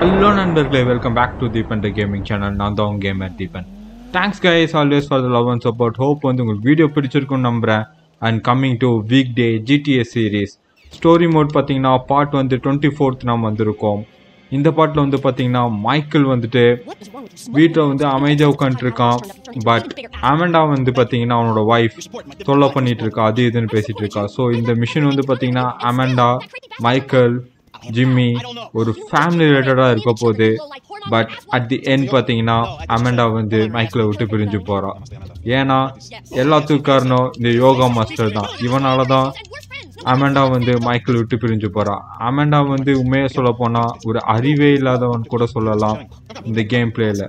Hello நண்பர்களே welcome back to Deepan the gaming channel நான் தான் உங்க gamer Deepan thanks guys always for the love and support hope வந்து உங்களுக்கு வீடியோ பிடிச்சிருக்குன்னு நம்புகிறேன் and coming to week day GTS series story mode பார்த்தீங்கன்னா பார்ட் வந்து டுவெண்ட்டி ஃபோர்த் நாம் வந்திருக்கோம் இந்த பாட்டில் வந்து பார்த்தீங்கன்னா மைக்கேல் வந்துட்டு வீட்டில் வந்து அமைதியாக உட்காந்துருக்கான் பட் அமெண்டா வந்து பார்த்தீங்கன்னா அவனோட ஒய்ஃப் தொல்லை பண்ணிட்டு இருக்கா அது இதுன்னு பேசிட்டு இருக்கா ஸோ இந்த மிஷின் வந்து பார்த்தீங்கன்னா அமெண்டா மைக்கேல் ஜிம்மி ஒரு ஃபேமிலி ரிலேட்டடாக இருக்க போகுது பட் அட் தி எண்ட் பார்த்தீங்கன்னா அமெண்டா வந்து மைக்கில் விட்டு பிரிஞ்சு போறா ஏன்னா எல்லாத்துக்கும் காரணம் இந்த யோகா மாஸ்டர் தான் இவனால தான் அமெண்டா வந்து மைக்கேல் விட்டு பிரிஞ்சு போறா அமெண்டா வந்து உண்மையை சொல்ல போனா ஒரு அறிவே இல்லாதவன் கூட சொல்லலாம் இந்த கேம் பிளேல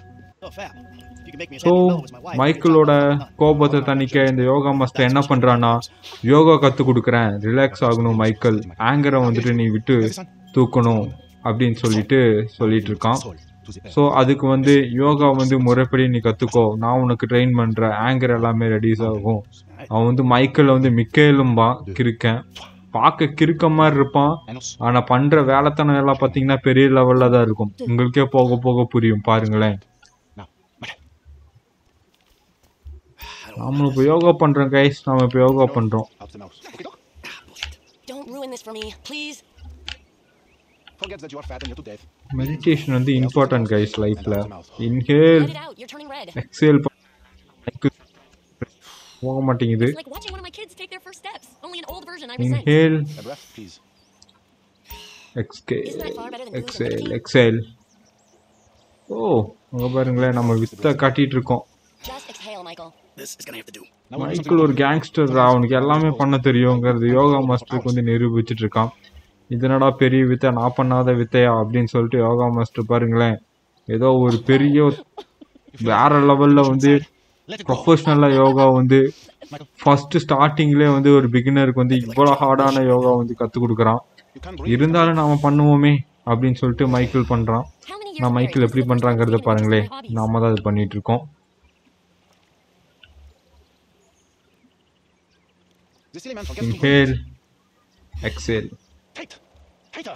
ஸோ மைக்கிளோட கோபத்தை தணிக்க இந்த யோகா மாஸ்டர் என்ன பண்றான்னா யோகா கத்து கொடுக்குறேன் ரிலாக்ஸ் ஆகணும் மைக்கேல் ஆங்கரை வந்துட்டு நீ விட்டு தூக்கணும் அப்படின்னு சொல்லிட்டு சொல்லிட்டு இருக்கான் ஸோ அதுக்கு வந்து யோகா வந்து முறைப்படி நீ கற்றுக்கோ நான் உனக்கு ட்ரெயின் பண்ணுறேன் ஆங்கர் எல்லாமே ரெடியூஸ் ஆகும் அவன் வந்து மைக்கேல வந்து மிக்கேலும்பா கிறுக்கன் பார்க்க கிறுக்க மாதிரி இருப்பான் ஆனால் பண்ணுற வேலைத்தனம் எல்லாம் பார்த்தீங்கன்னா பெரிய லெவலில் தான் இருக்கும் உங்களுக்கே போக போக புரியும் பாருங்களேன் நாம இப்போ யோகா பண்ணுறோம் கைஸ் நாம இப்போ யோகா பண்ணுறோம் Don't ruin this for me, please. Forget that you are fat and you're to death. Meditation வந்து இம்பார்ட்டன்ட் கைஸ் லைஃப்பில் inhale Let it out. You're turning red. Exhale போக மாட்டேங்குது It's like watching one of my kids take their first steps. Only an old version I resent. Inhale A breath, please. எக்ஸ்கே Isn't that far better than losing exhale everything? Exhale ஓ அங்க பாருங்களேன் நம்ம வித்த காட்டிட்டு இருக்கோம் Just exhale, Michael. This is gonna have to do. Now we'll do something Michael ஒரு gangster அவனுக்கு எல்லாமே பண்ண தெரியுங்கிறது யோகா மாஸ்டருக்கு வந்து நிரூபிச்சிட்டு இருக்கான் இதனடா பெரிய வித்தை நான் பண்ணாத வித்தையா அப்படின்னு சொல்லிட்டு யோகா மாஸ்டர் பாருங்களேன் ஏதோ ஒரு பெரிய வேற லெவல்ல வந்து Let it go. ப்ரொஃபஷனலாக யோகா வந்து ஃபர்ஸ்ட் ஸ்டார்டிங்லேயே வந்து ஒரு பிகினருக்கு வந்து இவ்வளோ ஹார்டான யோகா வந்து கற்றுக் கொடுக்குறான் You can't breathe. இருந்தாலும் நாம பண்ணுவோமே அப்படின்னு சொல்லிட்டு மைக்கேல் பண்ணுறான் How many years நான் of மைக்கேல் marriage எப்படி is this பண்ணுறாங்கிறத supposed to பாருங்களேன் be my hobbies? நாம தான் இது பண்ணிட்டு இருக்கோம் The silly man forgets to breathe. Inhale exhale Tight. Tighter.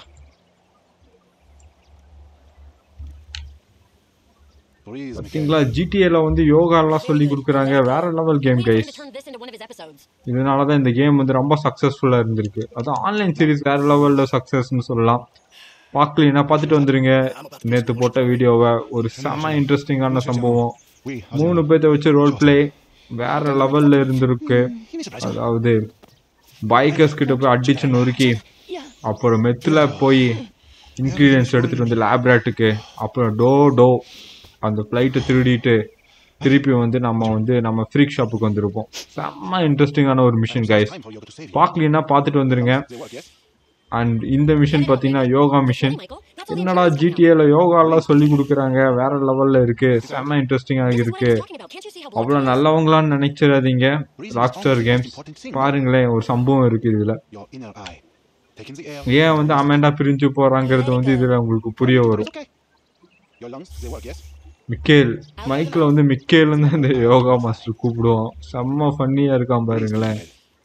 Breathe, Michael. பார்த்தீங்களா ஜிடிஏல வந்து யோகாலாம் சொல்லி கொடுக்குறாங்க வேற level game Wait for him guys to turn this into one of his episodes. இதனால தான் இந்த கேம் வந்து ரொம்ப சக்ஸஸ்ஃபுல்லாக இருந்திருக்கு அதான் ஆன்லைன் சீரிஸ் வேற லெவலில் சக்ஸஸ்னு சொல்லலாம் பார்க்கலீங்கன்னா பார்த்துட்டு வந்துருங்க நேற்று போட்ட வீடியோவை ஒரு செம இன்ட்ரெஸ்டிங்கான சம்பவம் We, as மூணு பேர்த்த வச்சு ரோல் பிளே வேற லெவல்ல இருந்திருக்கு Give me a surprise. அதாவது பைக்கர்ஸ் கிட்ட போய் அடிச்சு நொறுக்கி அப்புறம் மெத்துல போய் இன்க்ரீடியன்ஸ் எடுத்துட்டு வந்து லேப்ரேட்டுக்கு அப்புறம் டோ டோ அந்த ஃப்ளைட்டை திருடிட்டு திருப்பி வந்து நம்ம வந்து நம்ம ஃப்ரீக் ஷாப்புக்கு வந்திருப்போம் செம்ம இன்ட்ரெஸ்டிங்கான ஒரு mission guys Time for yoga to save you. பார்க்கலீங்கன்னா பார்த்துட்டு வந்துருங்க They work, yes? அண்ட் இந்த மிஷன் பார்த்தீங்கன்னா யோகா மிஷன் Michael, that's only என்னடா two years ago. ஜிடிஏல யோகாலாம் சொல்லி கொடுக்குறாங்க வேற லெவல்ல இருக்கு செம்ம இன்ட்ரெஸ்டிங்காக This is what இருக்கு I'm talking about. Can't you see how அவ்வளோ bold it is? நல்லவங்களான்னு நினைச்சிடாதீங்க ராக்ஸ்டார் கேம்ஸ் பாருங்களேன் ஒரு சம்பவம் இருக்கு இதுல Your inner eye. Taking the air. ஏன் வந்து அமேண்டா பிரிஞ்சு போறாங்கிறது வந்து இதுல உங்களுக்கு புரிய வரும் It's okay. Your lungs, they work, yes? Michael Michael வந்து மிக்கேல்னு தான் இந்த யோகா மாஸ்டர் கூப்பிடுவோம் செம்ம ஃபன்னியா இருக்கான் பாருங்களேன்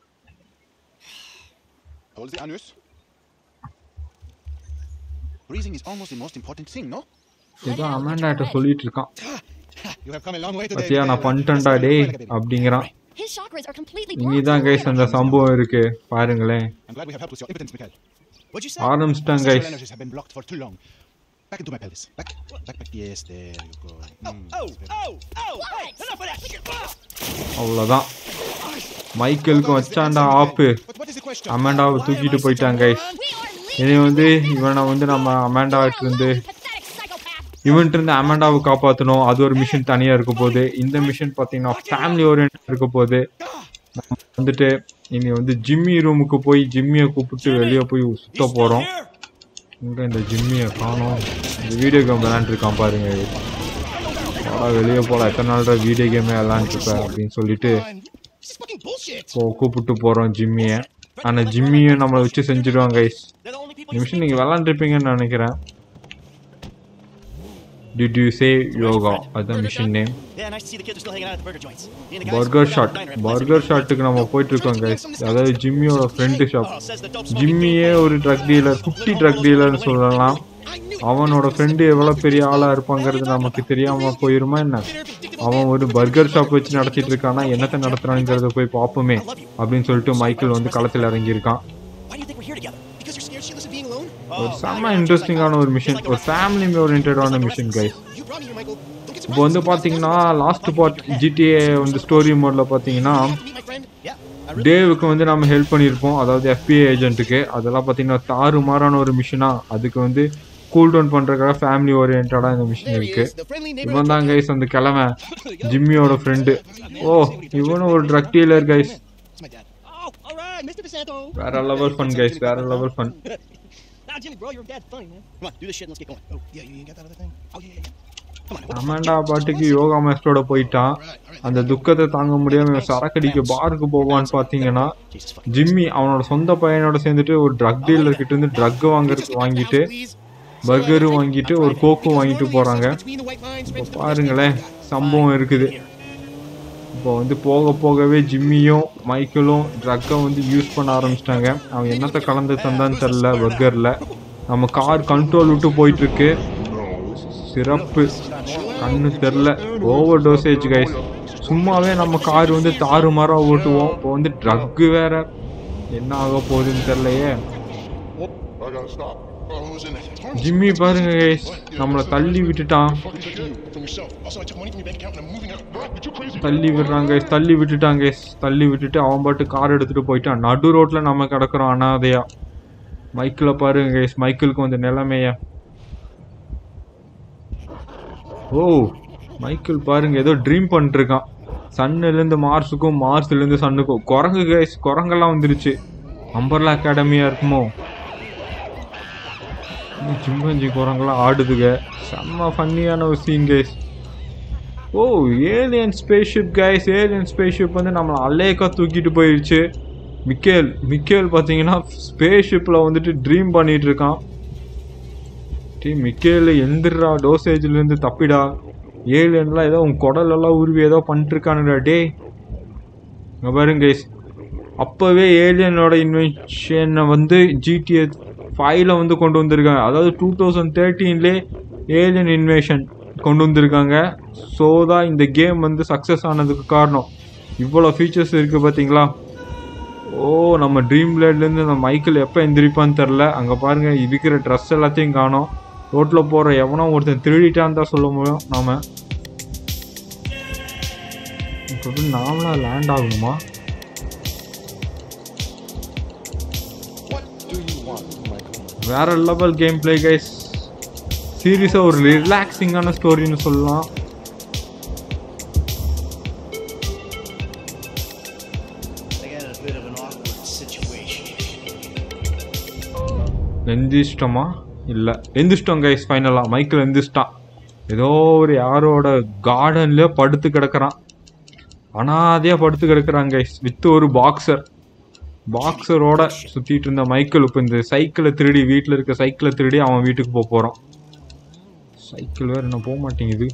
Hold the anus. Breathing is almost the most important thing, no? ஏதோ அமேண்டாட்ட சொல்லிட்டு இருக்கான் You have come a long way today. பத்தியா நான் Michael. பண்ணிட்டேன்டா Just டேய் like a baby. அப்படிங்கிறான் His chakras are completely இங்கே blocked. தான் கைஸ் அந்த சம்பவம் இருக்கு பாருங்களேன் I'm glad we have helped with your impotence, Michael. What'd you say? ஆரம்பிச்சிட்டாங்க Sexual guys energies have been blocked for too long. Back into my pelvis. Back, back, back. Yes, there you go. Mm, Oh, that's better. oh, oh! Hey, enough of that! அவ்வளோதான் மைக்கேலுக்கு வச்சாண்டா ஆப்பு But what is the question? அமேண்டாவை தூக்கிட்டு போயிட்டாங்க guys We are leaving. இனி வந்து இவனை வந்து நம்ம அமேண்டாவிட்டு இருந்து Pathetic psychopath. இவன்ட்டு இருந்து அமேண்டாவை காப்பாற்றணும் அது ஒரு மிஷன் தனியா இருக்க போகுது இந்த மிஷன் பார்த்தீங்கன்னா ஃபேமிலி ஓரியன்ட் இருக்க போகுது நம்ம வந்துட்டு இனி வந்து ஜிம்மி ரூமுக்கு போய் ஜிம்மியை கூப்பிட்டு வெளியே போய் சுத்த போறோம் இங்க இந்த ஜிம்மியை காணோம் இந்த வீடியோ கேம் விளையாண்டுருக்கான் பாருங்க போடா வெளியே போலாம் எத்தனை நாள் வீடியோ கேமே விளையாண்டுருப்ப அப்படின்னு சொல்லிட்டு This is fucking bullshit! இப்போ கூப்பிட்டு போறோம் ஜிம்மியை ஆனா ஜிம்மியும் நம்மளை வச்சு செஞ்சிருவாங்க guys They're the only people இந்த you மிஷன் நீங்க விளாண்டுருப்பீங்கன்னு நினைக்கிறேன் டிட் யூ சே யோகா அதுதான் mission name Yeah, nice to see the kids are still hanging out at the burger joints. Me and the guys burger go down shot to the diner every burger ஷாட்டுக்கு நம்ம போயிட்டு இருக்கோம் guys அதாவது ஜிம்மியோட friend shop Oh, says the dope smoking ஜிம்மியே ஒரு drug dealer குட்டி drug டீலர்னு சொல்லலாம் I knew அவனோட ஃப்ரெண்டு எவ்வளோ பெரிய ஆளாக இருப்பாங்கிறது நமக்கு தெரியாமல் போயிருமா என்ன அவன் ஒரு பர்கர் ஷாப் வச்சு நடத்திட்டு இருக்கானா என்னத்தை நடத்துறாங்கிறத போய் பார்ப்போமே அப்படின்னு சொல்லிட்டு மைக்கேல் வந்து களத்தில் இறங்கியிருக்கான் Why do you think we're here together? Because you're scared shitless of being alone? ஒரு செம்ம இன்ட்ரெஸ்டிங்கான ஒரு மிஷன் ஒரு ஃபேமிலி ஓரியன்டான mission guys You brought me here, Michael. Don't get இப்போ வந்து பார்த்தீங்கன்னா லாஸ்ட் பார்ட் ஜிடிஏ வந்து ஸ்டோரி மோடில் பார்த்தீங்கன்னா to meet my friend. Yeah. I really டேவுக்கு வந்து நம்ம ஹெல்ப் பண்ணியிருப்போம் அதாவது எஃபிஐ ஏஜென்ட்டுக்கு அதெல்லாம் பார்த்தீங்கன்னா தாறுமாறான ஒரு மிஷனா அதுக்கு வந்து கூல் டவுன் பண்ணுறதுக்காக ஃபேமிலி ஓரியன்டான இந்த மிஷின் There he இருக்கு is, the friendly இவன் neighborhood. தான் கைஸ் அந்த கிழமை ஜிம்மியோட ஃப்ரெண்டு ஓ இவனும் ஒரு drug dealer guys It's my dad. Oh, all right, Mr. DeSanto. வேற லெவல் ஃபன் கைஸ் வேற level fun Nah, Jimmy, bro, your dad's funny, man. Come on, do this shit and let's get going. Oh, yeah, you ain't got that other thing? Oh, yeah, yeah, yeah. Come on, what the Amanda பாட்டுக்கு யோகா மாஸ்டரோட போயிட்டான் அந்த துக்கத்தை தாங்க முடியாம இவன் சரக்கடிக்க பாருக்கு போவான்னு பாத்தீங்கன்னா Jesus fucking ஜிம்மி அவனோட சொந்த பையனோட சேர்ந்துட்டு ஒரு ட்ரக் டீலர் கிட்ட இருந்து ட்ரக் வாங்குறதுக்கு வாங்கிட்டு பர்கரும் வாங்கிட்டு ஒரு கோக்கும் வாங்கிட்டு போறாங்க இப்போ பாருங்களேன் சம்பவம் இருக்குது இப்போ வந்து போக போகவே ஜிம்மியும் மைக்கேலும் ட்ரக்கை வந்து யூஸ் பண்ண ஆரம்பிச்சிட்டாங்க அவன் என்னத்தை கலந்து தந்தான்னு தெரில பர்கரில் நம்ம கார் கண்ட்ரோல் விட்டு போயிட்டு இருக்கு சிறப்பு கண்ணு தெரில ஓவர் டோசேஜ் கைஸ் சும்மாவே நம்ம கார் வந்து தாறுமாறா ஓட்டுவோம் இப்போ வந்து ட்ரக்கு வேற என்ன ஆக போகுதுன்னு தெரிலையே I gotta stop. Oh, who's in it? Jimmy பாருங்க கைஸ் நம்மளை தள்ளி விட்டுட்டான் From you, from yourself. Also, I took money from your bank account and I'm moving out. Bro, but you crazy. தள்ளி விடுறாங்க guys, தள்ளி விட்டுட்டாங்க guys. தள்ளி விட்டுட்டு அவன் பாட்டு கார் எடுத்துட்டு போயிட்டான் நடு ரோட்ல நம்ம கிடக்குறோம் அனாதையா மைக்கில் பாருங்க கைஸ் மைக்கிளுக்கு வந்து நிலைமைய ஓ மைக்கிள் பாருங்க ஏதோ ட்ரீம் பண்ணிட்டு இருக்கான் சன்னுலேருந்து மார்ஸுக்கும் மார்ஸ்லேருந்து சன்னுக்கும் குரங்கு கைஸ் குரங்கெல்லாம் வந்துருச்சு அம்பர்லா அகாடமியா இருக்குமோ சிம்பஞ்சி குரங்கெல்லாம் ஆடுதுங்க செம்ம ஃபன்னியான ஒரு சீன் கைஸ் ஓ alien spaceship guys alien spaceship வந்து நம்மளை அலேக்கா தூக்கிட்டு போயிடுச்சு மிக்கேல் மிக்கேல் பார்த்தீங்கன்னா ஸ்பேஸ்ஷிப்பில் வந்துட்டு ட்ரீம் பண்ணிட்டு இருக்கான் டீ மிக்கேல் எந்திரா டோசேஜ்லேருந்து தப்பிடா ஏலியன்லாம் ஏதோ உன் குடலெல்லாம் உருவி ஏதோ பண்ணிட்டுருக்கானுடா டே இங்க பாருங்க கைஸ் அப்போவே ஏலியனோட இன்வென்ஷனை வந்து ஜிடிஏ ஃபைவ்ல வந்து கொண்டு வந்திருக்காங்க அதாவது டூ தௌசண்ட் தேர்ட்டீன்லே ஏலியன் இன்வேஷன் கொண்டு வந்திருக்காங்க ஸோ தான் இந்த கேம் வந்து சக்ஸஸ் ஆனதுக்கு காரணம் இவ்வளோ ஃபீச்சர்ஸ் இருக்குது பார்த்தீங்களா ஓ நம்ம ட்ரீம் பிளேட்லேருந்து அந்த மைக்கிள் எப்போ எந்திரிப்பான்னு தெரில அங்கே பாருங்கள் இருக்கிற ட்ரெஸ் எல்லாத்தையும் காணோம் ரோட்டில் போகிற எவனோ ஒருத்தன் திருடிட்டான்னு தான் சொல்ல முடியும் நாம இப்போ நாமளா லேண்ட் ஆகணுமா What do you want, Michael? வேற லெவல் கேம் பிளே கைஸ் சீரியஸாக ஒரு ரிலாக்ஸிங்கான ஸ்டோரின்னு சொல்லலாம் I got a bit of an awkward situation. எந்திரிச்சிட்டோமா இல்லை எந்திரிச்சிட்டோம் கைஸ் ஃபைனலாக மைக்கிள் எந்திரிச்சிட்டான் ஏதோ ஒரு யாரோட கார்டன்ல படுத்து கிடக்குறான் அனாதையாக படுத்து கிடக்குறான் கைஸ் வித் ஒரு பாக்ஸர் பாக்ஸரோட சுற்றிட்டு இருந்த மைக்கிள் இப்போ இந்த சைக்கிளை திருடி வீட்டில் இருக்க சைக்கிளை திருடி அவன் வீட்டுக்கு போக போகிறான் சைக்கிள் வேறு என்ன போக மாட்டேங்குது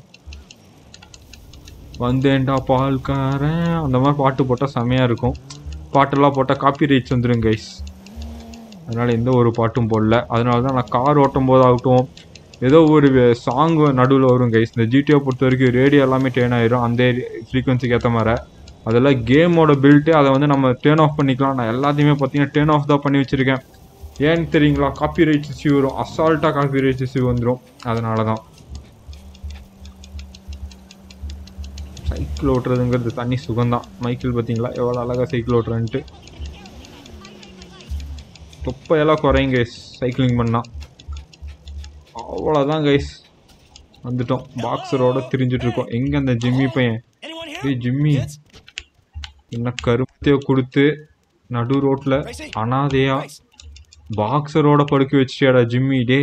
வந்தேன்டா பால்காரன் அந்த மாதிரி பாட்டு போட்டால் செமையாக இருக்கும் பாட்டெல்லாம் போட்டால் காப்பி ரைட்ஸ் வந்துடும் கைஸ் அதனால் எந்த ஒரு பாட்டும் போடல அதனால தான் நான் கார் ஓட்டும் போது ஆகட்டும் ஏதோ ஒரு சாங் நடுவில் வரும் கைஸ் இந்த ஜிடிஓ பொறுத்த வரைக்கும் ரேடியோ எல்லாமே டேர்ன் ஆயிரும் அந்த ஃப்ரீக்வன்சிக்கு ஏற்ற மாதிரி அதெல்லாம் கேமோட பில்ட்டு அதை வந்து நம்ம டேர்ன் ஆஃப் பண்ணிக்கலாம் நான் எல்லாத்தையுமே பார்த்தீங்கன்னா டேர்ன் ஆஃப் தான் பண்ணி வச்சுருக்கேன் ஏன்னு தெரியுங்களா காப்பி ரைட்ஸ் இஷ்யூ வரும் அசால்ட்டாக காப்பி ரைட்ஸ் இஷ்யூ வந்துடும் அதனால தான் சைக்கிள் ஓட்டுறதுங்கிறது தனி சுகம்தான் மைக்கிள் பார்த்தீங்களா எவ்வளோ அழகாக சைக்கிள் ஓட்டுறேன்ட்டு தொப்பையெல்லாம் குறையும் கைஸ் சைக்கிளிங் பண்ணா அவ்வளோதான் கைஸ் வந்துட்டோம் பாக்ஸரோட திரிஞ்சிட்டு இருக்கோம் எங்க அந்த ஜிம்மி பையன் Anyone here? ஏய் ஜிம்மி Kids? என்ன கருப்பத்தையோ கொடுத்து நடு ரோட்ல அனாதையா Grace? பாக்ஸரோட படுக்க வச்சிட்டியாடா ஜிம்மி டே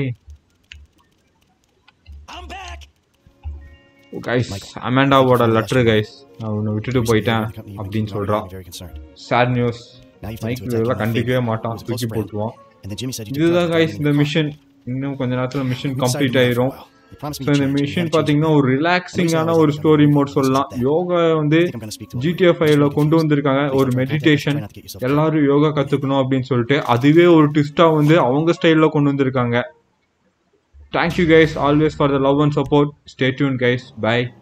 I'm back. கைஸ் அமேண்டாவோட லெட்டர் கைஸ் நான் உன்னை விட்டுட்டு போயிட்டேன் அப்படின்னு சொல்றான் Very concerned. Sad news Now you've Michael இதெல்லாம் கண்டிக்கவே மாட்டான் தூக்கி போட்டுருவான் And then Jimmy said you இதுதான் கைஸ் இந்த மிஷன் இன்னும் கொஞ்ச நேரத்தில் மிஷன் கம்ப்ளீட் ஆயிரும் ஸோ இந்த மிஷன் பார்த்தீங்கன்னா ஒரு ரிலாக்ஸிங்கான ஒரு ஸ்டோரி மோட் சொல்லலாம் யோகா வந்து ஜிடிஎஃப் ஃபைவ்ல கொண்டு வந்திருக்காங்க ஒரு மெடிடேஷன் எல்லாரும் யோகா கற்றுக்கணும் அப்படின்னு சொல்லிட்டு அதுவே ஒரு ட்விஸ்டாக வந்து அவங்க ஸ்டைலில் கொண்டு வந்திருக்காங்க Thank you guys always for the love and support. Stay tuned, guys. Bye.